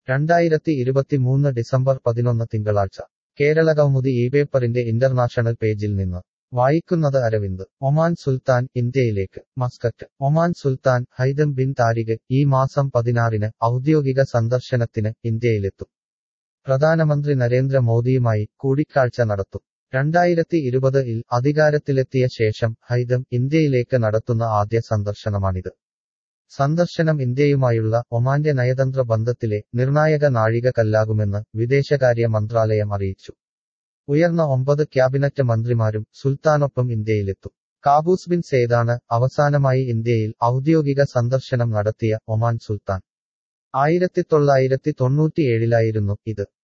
രണ്ടായിരത്തി ഇരുപത്തിമൂന്ന് ഡിസംബർ പതിനൊന്ന് തിങ്കളാഴ്ച കേരളകൗമുദി ഈ പേപ്പറിന്റെ ഇന്റർനാഷണൽ പേജിൽ നിന്ന് വായിക്കുന്നത് അരവിന്ദ് ഒമാൻ സുൽത്താൻ ഇന്ത്യയിലേക്ക് Muscat Oman sultan Haitham bin Tariq ഈ മാസം പതിനാറിന് ഔദ്യോഗിക സന്ദർശനത്തിന് ഇന്ത്യയിലെത്തും പ്രധാനമന്ത്രി നരേന്ദ്ര മോദിയുമായി കൂടിക്കാഴ്ച നടത്തും രണ്ടായിരത്തി ഇരുപത് ഇൽ അധികാരത്തിലെത്തിയ ശേഷം ഹൈദം ഇന്ത്യയിലേക്ക് നടത്തുന്ന ആദ്യ സന്ദർശനമാണിത് സന്ദർശനം ഇന്ത്യയുമായുള്ള ഒമാന്റെ നയതന്ത്ര ബന്ധത്തിലെ നിർണായക നാഴിക കല്ലാകുമെന്ന് വിദേശകാര്യ മന്ത്രാലയം അറിയിച്ചു ഉയർന്ന ഒമ്പത് ക്യാബിനറ്റ് മന്ത്രിമാരും സുൽത്താനൊപ്പം ഇന്ത്യയിലെത്തും കാബൂസ് ബിൻ സെയ്ദാണ് അവസാനമായി ഇന്ത്യയിൽ ഔദ്യോഗിക സന്ദർശനം നടത്തിയ ഒമാൻ സുൽത്താൻ ആയിരത്തി തൊള്ളായിരത്തി തൊണ്ണൂറ്റിയേഴിലായിരുന്നു ഇത്